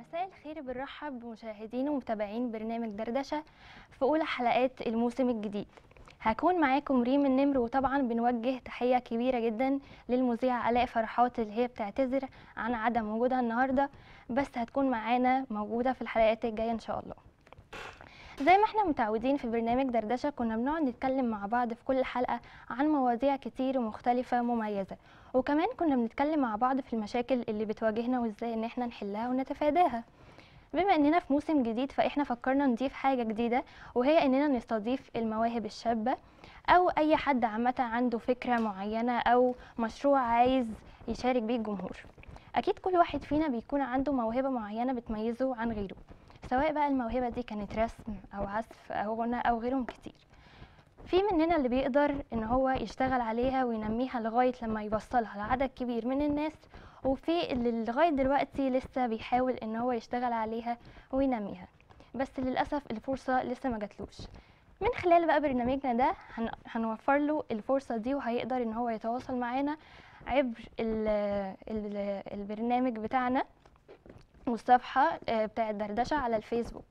مساء الخير بنرحب بمشاهدين ومتابعين برنامج دردشة في أولى حلقات الموسم الجديد هكون معاكم ريم النمر وطبعا بنوجه تحية كبيرة جدا للمذيعة آلاء فرحات اللي هي بتعتذر عن عدم وجودها النهاردة بس هتكون معانا موجودة في الحلقات الجاية إن شاء الله زي ما احنا متعودين في برنامج دردشة كنا بنقعد نتكلم مع بعض في كل حلقة عن مواضيع كتير ومختلفة مميزة وكمان كنا بنتكلم مع بعض في المشاكل اللي بتواجهنا وازاي ان احنا نحلها ونتفاداها بما اننا في موسم جديد فاحنا فكرنا نضيف حاجة جديدة وهي اننا نستضيف المواهب الشابة او اي حد عامة عنده فكرة معينة او مشروع عايز يشارك بيه الجمهور اكيد كل واحد فينا بيكون عنده موهبة معينة بتميزه عن غيره سواء بقى الموهبة دي كانت رسم أو عزف أو غنى أو غيرهم كتير في مننا اللي بيقدر إن هو يشتغل عليها وينميها لغاية لما يوصلها لعدد كبير من الناس وفي اللي لغاية دلوقتي لسه بيحاول إن هو يشتغل عليها وينميها بس للأسف الفرصة لسه ما جاتلوش من خلال بقى برنامجنا ده هن- هنوفر له الفرصة دي وهيقدر إن هو يتواصل معانا عبر ال ال البرنامج بتاعنا والصفحة آه، بتاعة دردشة على الفيسبوك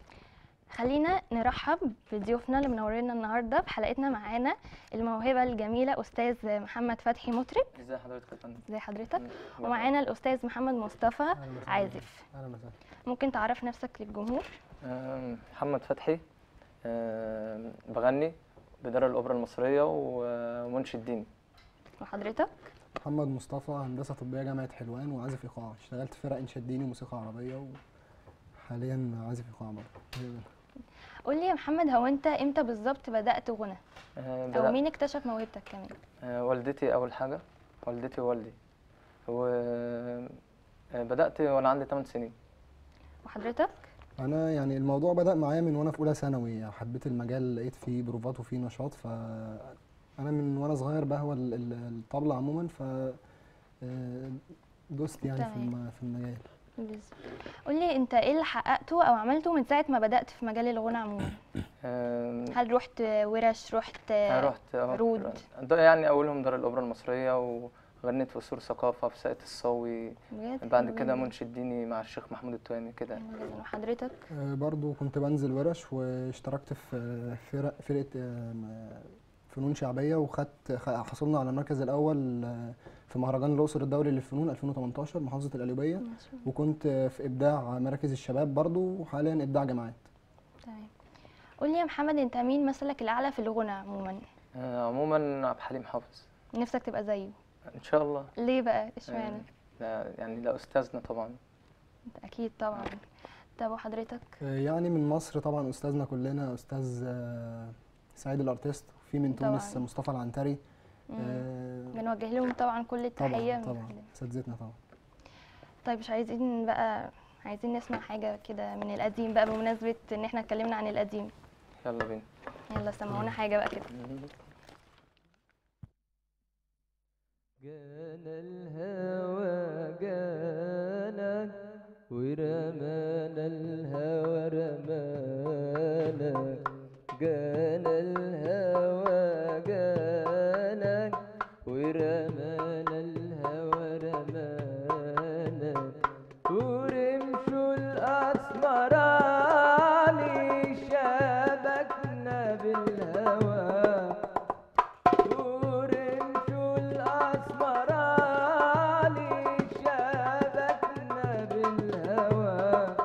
خلينا نرحب بضيوفنا اللي منورينا النهارده بحلقتنا معانا الموهبة الجميلة أستاذ محمد فتحي مطرب ازي حضرتك يا فندم زي حضرتك مم. ومعانا الأستاذ محمد مصطفى أهلا وسهلا. عازف اهلا وسهلا ممكن تعرف نفسك للجمهور آم، محمد فتحي آم، بغني بدار الأوبرا المصرية ومنشد ديني وحضرتك محمد مصطفى هندسه طبيه جامعه حلوان وعازف ايقاع اشتغلت في فرق انشاد ديني وموسيقى عربيه وحاليا عازف ايقاع برضه قول لي يا محمد هو أنت إمتى بالظبط بدأت غنى آه، أو بدأ- مين اكتشف موهبتك كمان آه، والدتي أول حاجة والدتي ووالدي و آه، بدأت وأنا عندي 8 سنين وحضرتك انا يعني الموضوع بدا معايا من وانا في اولى ثانوي حبيت المجال لقيت فيه بروفات وفيه نشاط ف انا من وانا صغير بهوى ال- ال- الطبلة عموما ف آه، دوست يعني في تمام. الم- في المجال بالظبط. قول لي أنت إيه اللي حققته أو عملته من ساعة ما بدأت في مجال الغنى عموما آم، هل رحت ورش رحت أنا رحت آه، عروض. ده يعني أولهم دار الأوبرا المصرية وغنيت في سور ثقافة في ساقية الصاوي بجد بعد حلو كده جداً. منشد ديني مع الشيخ محمود التوامي كده حلو جداً. وحضرتك آه، برضو كنت بنزل ورش واشتركت في آه، فرق فرقة آه، م- فنون شعبية وخدت خ- حصلنا على المركز الأول آه، في مهرجان الأقصر الدولي للفنون 2018 محافظة القليوبية ما شاء الله. وكنت آه، في إبداع مراكز الشباب برضو وحاليا إبداع جامعات تمام قول لي يا محمد انت مين مثلك الاعلى في الغنى عموما آه، عموما عبد الحليم حافظ نفسك تبقى زيه ان شاء الله ليه بقى اشمعنى ده يعني ده استاذنا طبعا اكيد طبعا طب وحضرتك آه، يعني من مصر طبعا أستاذنا كلنا أستاذ آه، سعيد الأرتيست وفي من تونس طبعاً. مصطفى العنتري مم. آه، بنوجه لهم طبعا كل التحيه طبعا من طبعا خلال- أساتذتنا طبعا طيب مش عايزين بقى عايزين نسمع حاجه كده من القديم بقى بمناسبه ان احنا اتكلمنا عن القديم يلا بينا يلا سمعونا حاجه بقى كده جانا الهوى جانا ورمانا الهوى رمانا جانا الهوى جانا ورمانا الهوى رمانا ورمشوا الأسمراني شبكنا بالهوى ورمشوا الأسمراني شبكنا بالهوى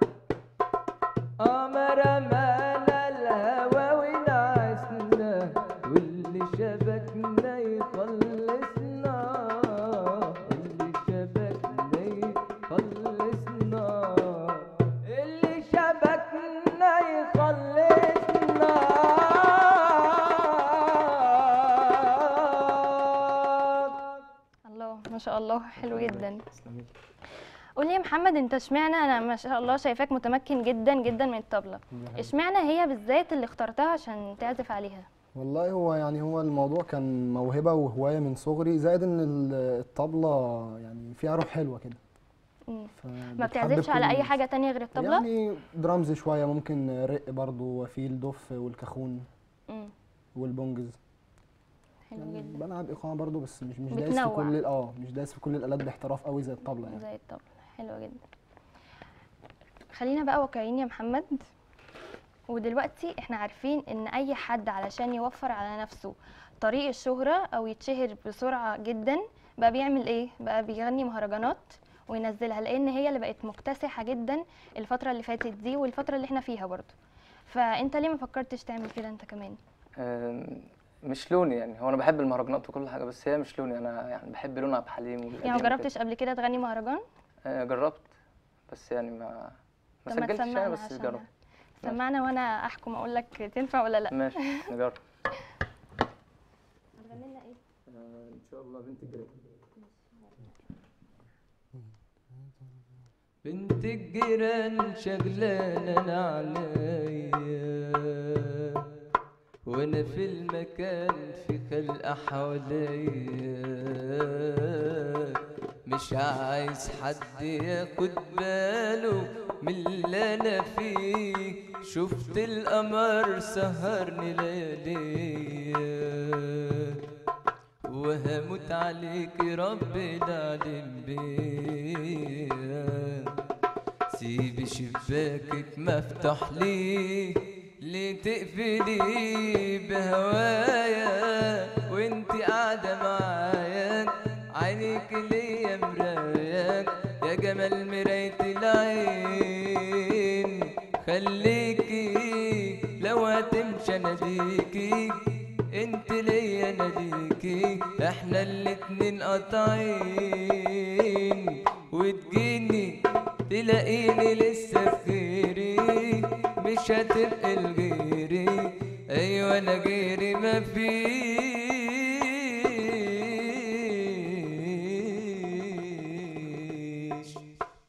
أمر مانا الهوى ونعسنا واللي شبكنا يخلصنا اللي شبكنا يخلصنا اللي شبكنا يخلصنا الله ما شاء الله حلو جدا قول لي يا محمد انت اشمعنى انا ما شاء الله شايفاك متمكن جدا جدا من الطبله اشمعنى هي بالذات اللي اخترتها عشان تعزف عليها والله هو يعني هو الموضوع كان موهبة وهواية من صغري زائد ان ال- الطبلة يعني فيها روح حلوة كده مم. فبتحبب ما بتعزفش كل على اي الناس. حاجه تانية غير الطبله يعني درامز شوية ممكن رق برضو وفي الدف والكاخون مم. والبونجز حلو يعني جدا بلعب ايقاع برضو بس مش مش دايس في بتنوع. كل ال- اه مش دايس في كل الالات باحتراف قوي زي الطبلة يعني زي الطبله حلو جدا خلينا بقى واقعيين يا محمد ودلوقتي احنا عارفين ان اي حد علشان يوفر على نفسه طريق الشهرة او يتشهر بسرعة جدا بقى بيعمل ايه بقى بيغني مهرجانات وينزلها لان هي اللي بقت مكتسحة جدا الفترة اللي فاتت دي والفترة اللي احنا فيها برضو فانت ليه ما فكرتش تعمل كده انت كمان آم، مش لوني يعني هو انا بحب المهرجانات وكل حاجه بس هي مش لوني انا يعني بحب لون عبد الحليم والقديم يعني ما وكده. جربتش قبل كده تغني مهرجان آه، جربت بس يعني ما ما طب ما سجلتش يعني تسمعنا بس عشان جربت سمعنا وانا احكم اقول لك تنفع ولا لا ماشي نجرب هتغني لنا ايه ان شاء الله بنت الجيران بنت الجيران شغلانة انا عليا وانا في المكان في خلقة حواليا مش عايز حد ياخد باله من اللي انا فيه شفت القمر سهرني لياليا وهموت عليك رب العالم بيا سيبي شباكك مفتوح ليه ليه تقفلي بهوايا وانت قاعدة معايا عينيك ليا مرايا يا جمال مراية العين خليكي لو هتمشي اناديكي انت ليا ناديكي احنا الاتنين قاطعين وتجيني تلاقيني لسه بخيري مش هتبقى لغيري ايوه انا غيري ما فيش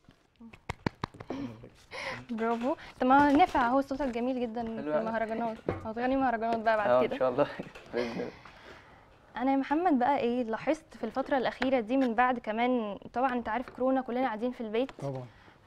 برافو طب ما نفع اهو صوتك جميل جدا في حلو أوي. المهرجانات هتغني مهرجانات بقى اه بعد ان كده شاء الله باذن الله انا يا محمد بقى ايه لاحظت في الفتره الاخيره دي من بعد كمان طبعا انت عارف كورونا كلنا قاعدين في البيت طبعا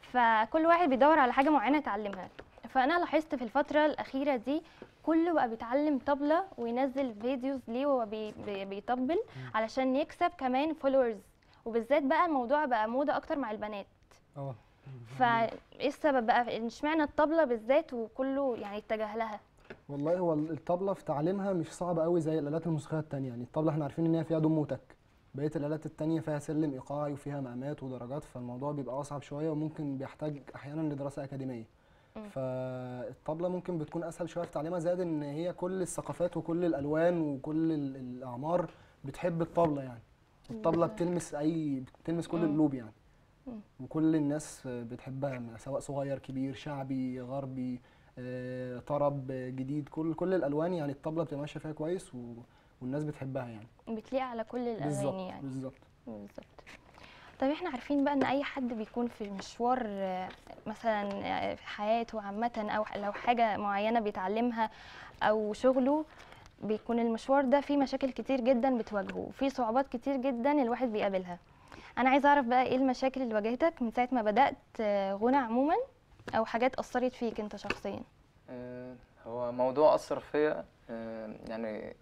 فكل واحد بيدور على حاجه معينه يتعلمها فانا لاحظت في الفتره الاخيره دي كله بقى بيتعلم طبلة وينزل فيديوز ليه وهو بي بي بيطبل علشان يكسب كمان فولورز وبالذات بقى الموضوع بقى موضة اكتر مع البنات اه فايه السبب بقى اشمعنى الطبلة بالذات وكله يعني اتجه لها والله هو الطبلة في تعليمها مش صعب قوي زي الآلات الموسيقية التانية يعني الطبلة احنا عارفين ان هي فيها دم وتك بقية الآلات التانية فيها سلم إيقاعي وفيها مقامات ودرجات فالموضوع بيبقى أصعب شوية وممكن بيحتاج أحيانا لدراسة أكاديمية مم. فالطبلة ممكن بتكون أسهل شوية في تعليمها زائد إن هي كل الثقافات وكل الألوان وكل ال- الأعمار بتحب الطبلة يعني الطبلة بالظبط. بتلمس أي بتلمس كل مم. القلوب يعني مم. وكل الناس بتحبها سواء صغير كبير شعبي غربي آه، طرب جديد كل كل الالوان يعني الطبله بتبقى ماشيه فيها كويس و... والناس بتحبها يعني بتليق على كل بالظبط الاغاني يعني بالظبط بالظبط طيب احنا عارفين بقى ان اي حد بيكون في مشوار آه، مثلا آه، في حياته عامة او ح- لو حاجة معينة بيتعلمها او شغله بيكون المشوار ده فيه مشاكل كتير جدا بتواجهه وفيه صعوبات كتير جدا الواحد بيقابلها انا عايزة اعرف بقى ايه المشاكل اللي واجهتك من ساعة ما بدأت آه، غنى عموما او حاجات اثرت فيك انت شخصيا آه، هو موضوع أثر فيا آه، يعني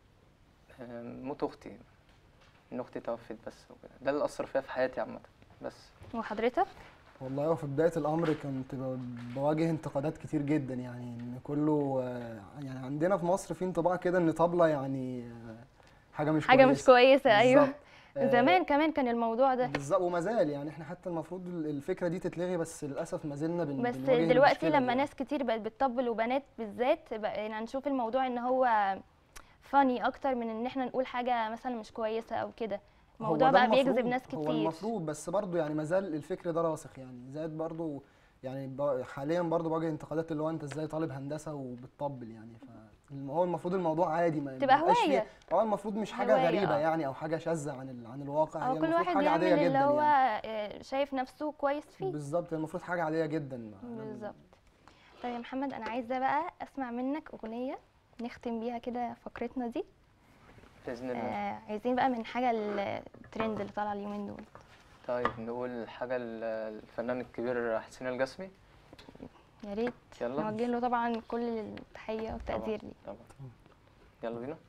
آه، موت أختي إن أختي توفت بس وكده ده اللي أثر فيا في حياتي عامة بس وحضرتك والله هو في بدايه الامر كنت ب- بواجه انتقادات كتير جدا يعني ان كله آه، يعني عندنا في مصر في انطباع كده ان طبله يعني آه، حاجه مش حاجة مش كويسه كويسة ايوه بالظبط. آه، زمان كمان كان الموضوع ده بالظبط وما زال يعني احنا حتى المفروض ال- الفكره دي تتلغي بس للاسف ما زلنا بن بس بنواجه دلوقتي المشكلة لما دي. ناس كتير بقت بتطبل وبنات بالذات بقينا نشوف الموضوع ان هو فاني اكتر من ان احنا نقول حاجه مثلا مش كويسه او كده هو الموضوع ده بقى بيجذب المفروض- ناس هو كتير المفروض بس برضه يعني ما زال الفكر ده راسخ يعني زائد برضه يعني ب- حاليا برضه بواجه انتقادات اللي هو انت ازاي طالب هندسه وبتطبل يعني فهو المفروض الموضوع عادي ما تبقى بيبقاش هواية. فيه- اه المفروض مش حاجه هواية، غريبه اه. يعني او حاجه شاذه عن ال... عن الواقع او هي كل المفروض واحد حاجه يعمل عاديه اللي جدا هو يعني آه، شايف نفسه كويس فيه بالظبط هي المفروض حاجه عاديه جدا بالظبط طيب يا محمد انا عايزه بقى اسمع منك اغنيه نختم بيها كده فقرتنا دي بإذن الله آه عايزين بقى من حاجه الترند اللي طالعه اليومين دول طيب نقول حاجة للفنان الكبير حسين الجسمي يا ريت يلا. نوجه له طبعا كل التحيه والتقدير ليه طبعا يلا بينا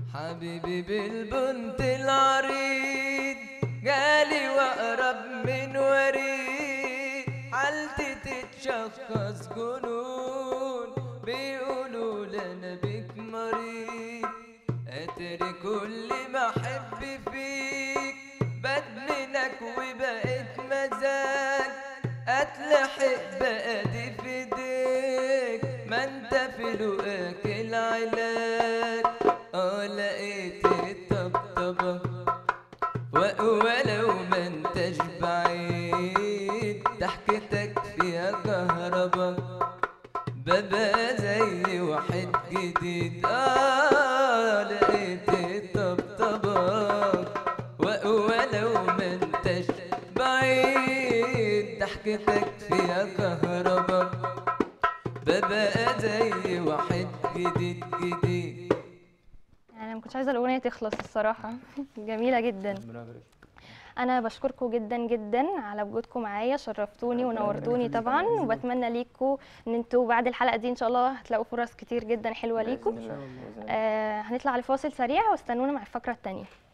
حبيبي بالبنت العريض جالي واقرب من وريد حالتي تتشخص جنون بيقولوا لنا بيك مريض اتري كل ما احب فيك بدمنك وبقيت مزاج اتلحق بقى دي في ايديك ما انت في لقاك العلاج اه لقيت الطبطبة و- ولو ما انتش بعيد ضحكتك فيها كهربا ببقى زي واحد جديد اه لقيت الطبطبة و- ولو ما انتش بعيد ضحكتك فيها كهربا ببقى زي واحد جديد جديد يعني انا ما كنتش عايزه الاغنيه تخلص الصراحه جميله جدا انا بشكركم جدا جدا على وجودكم معايا شرفتوني ونورتوني طبعا وبتمنى ليكم ان انتوا بعد الحلقه دي ان شاء الله هتلاقوا فرص كتير جدا حلوه ليكم بإذن الله. بإذن الله. آه هنطلع لفاصل سريع واستنونا مع الفقره الثانيه